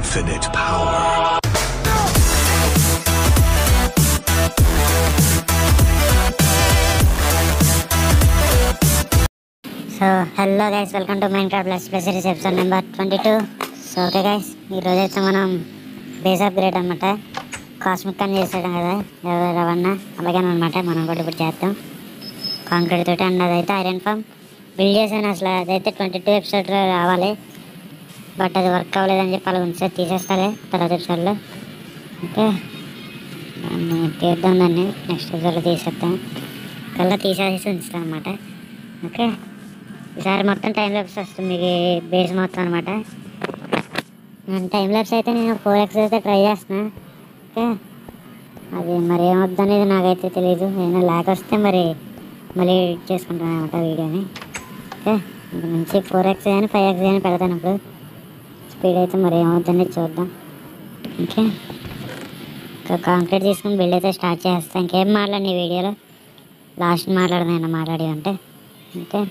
infinite power. So hello guys welcome to Minecraft less plus series episode number twenty two so okay guys ఈరోజు అయితే మనం base upgrade అనమాట cosmic అని చేసాడు కదా ఎవరు రవణ అలాగే అనమాట మనం కూడా ఇప్పుడు చేద్దాం కాంక్రీట్ తోటి అండ్ అదైతే ఐరన్ ఫామ్ బిల్డ్ చేశాను అసలు అదైతే ట్వంటీ టూ ఎపిసోడ్లో రావాలి బట్ అది వర్క్ అవ్వలేదని చెప్పి అలా ఉంచే తీసేస్తాలే తర్వాత ఎపిసోడ్లో ఓకే దాన్ని తీద్దాం దాన్ని నెక్స్ట్ ఎపిసోడ్లో తీసేద్దాం కల్లా తీసేసి ఉంచుతాం అనమాట ఓకే ఈసారి మొత్తం టైం ల్యాబ్స్ వస్తుంది మీకు బేస్ మొత్తం అనమాట నేను టైం ల్యాబ్స్ అయితే నేను ఫోర్ ఎక్స్ అయితే ట్రై చేస్తున్నా ఓకే అది మరి ఏమవుద్ది అనేది నాకైతే తెలియదు ఏమైనా ల్యాక్ వస్తే మరి మళ్ళీ ఎడిట్ చేసుకుంటాను అనమాట వీడియోని ఓకే ఇంక నుంచి ఫోర్ ఎక్స్ కానీ ఫైవ్ ఎక్స్ కానీ పెడతాను ఇప్పుడు స్పీడ్ అయితే మరి ఏమవుద్ది అనేది చూద్దాం ఓకే ఇంకా కాంక్రీట్ తీసుకుని బిల్డ్ అయితే స్టార్ట్ చేస్తాను ఇంకేం మాట్లాడి ఈ వీడియోలో లాస్ట్ మాట్లాడదాను మాట్లాడి అంటే okay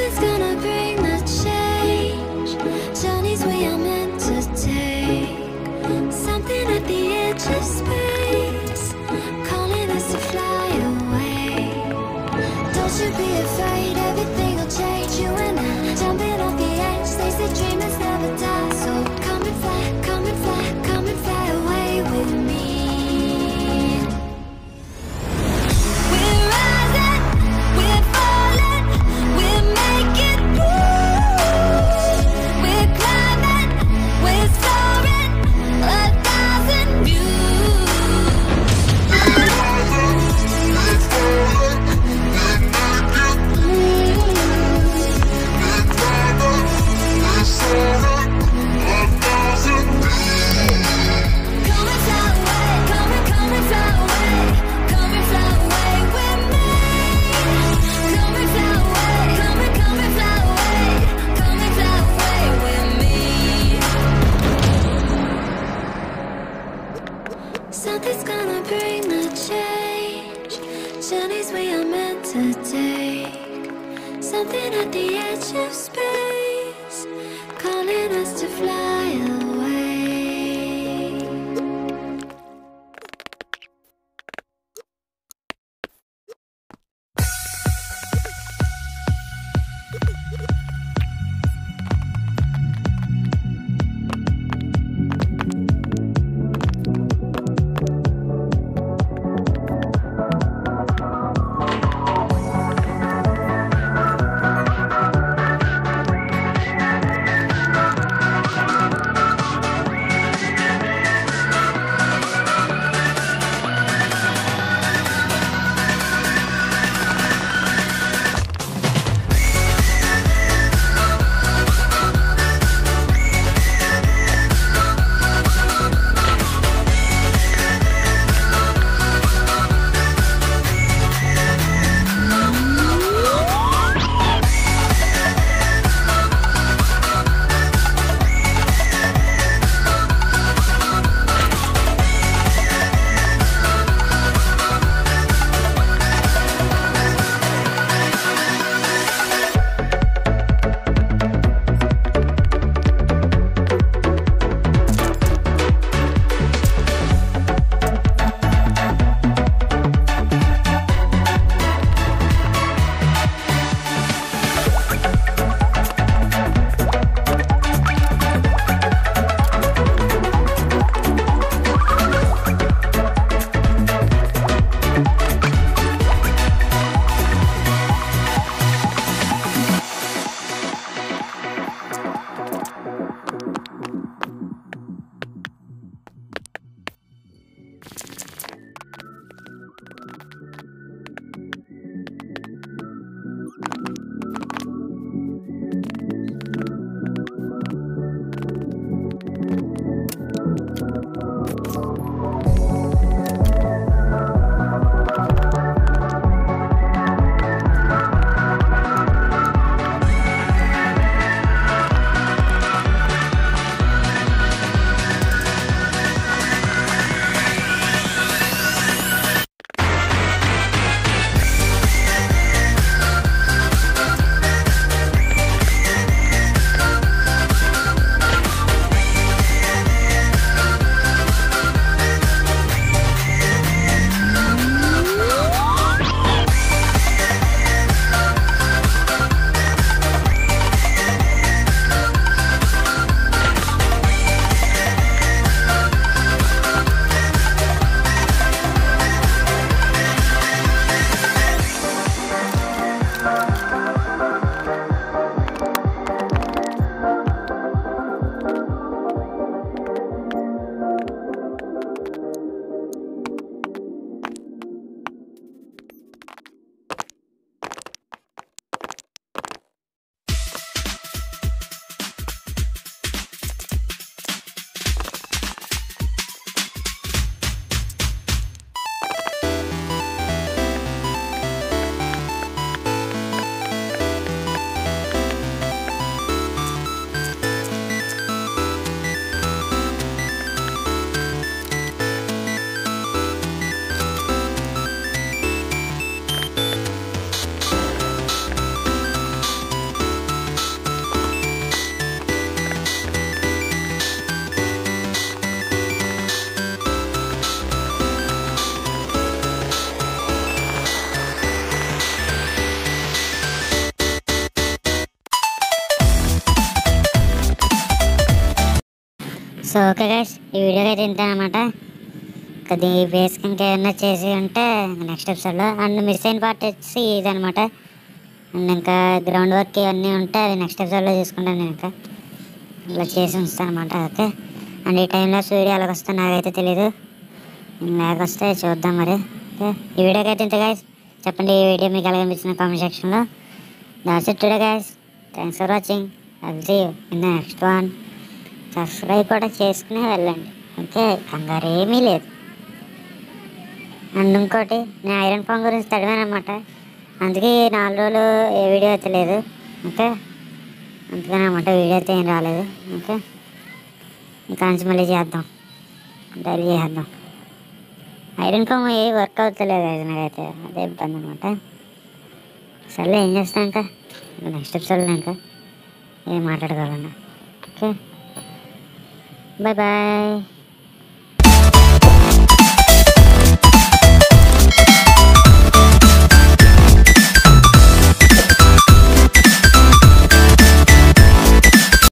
Something's gonna bring the change. Journeys we are meant to take. Something at the edge of space, calling us to fly away. Don't you be afraid, everything will change. You and I jumping off the edge. They say dreamers never die, so come and fly, come and fly, come and fly away with me. We're rising, we're falling, we're making moves. We're climbing, we're soaring, a thousand views. Come and fly away, come and come and fly away, come and fly away with me. Come and fly away, come and come and fly away, come and fly away with me. Something's gonna bring the change. Journeys we are meant to take. Something at the edge of space, calling us to fly away. So okay guys ఈ వీడియోకి అయితే ఇంతే అనమాట కొద్ది బేస్కి ఇంకా ఏమన్నా చేసి ఉంటే నెక్స్ట్ ఎపిసోడ్లో అండ్ మిస్ అయిన పార్ట్ వచ్చి ఇదనమాట అండ్ ఇంకా గ్రౌండ్ వర్క్ ఇవన్నీ ఉంటే అది నెక్స్ట్ ఎపిసోడ్లో చూసుకుంటాను నేను ఇంకా ఇలా చేసి ఉంచుతాను అనమాట ఓకే అండ్ ఈ టైంలో వీడియో అలాగ వస్తే నాకైతే తెలీదు నాకు వస్తే చూద్దాం మరి ఓకే ఈ వీడియోకి అయితే ఇంత గైస్ చెప్పండి ఈ వీడియో మీకు ఎలా అనిపించిన కామెంట్ సెక్షన్లో that's it today guys thanks for watching I see you in the next one subscribe కూడా చేసుకునే వెళ్ళండి ఓకే కంగారు ఏమీ లేదు అండ్ ఇంకోటి నేను ఐరన్ ఫామ్ గురించి చదివాను అనమాట అందుకే ఈ నాలుగు రోజులు ఏ వీడియో అయితే లేదు ఓకే అందుకని అనమాట వీడియో అయితే ఏం రాలేదు ఓకే ఇంకా నుంచి మళ్ళీ చేద్దాం డైలీ చేద్దాం ఐరన్ ఫామ్ ఏ వర్క్ అవుతలేదు అది నాకైతే అదే ఇబ్బంది అనమాట సర్లే ఏం చేస్తాం ఇంకా నెక్స్ట్ ఎపిసోడ్లో ఇంకా ఏం మాట్లాడగలను ఓకే బాయ్ బాయ్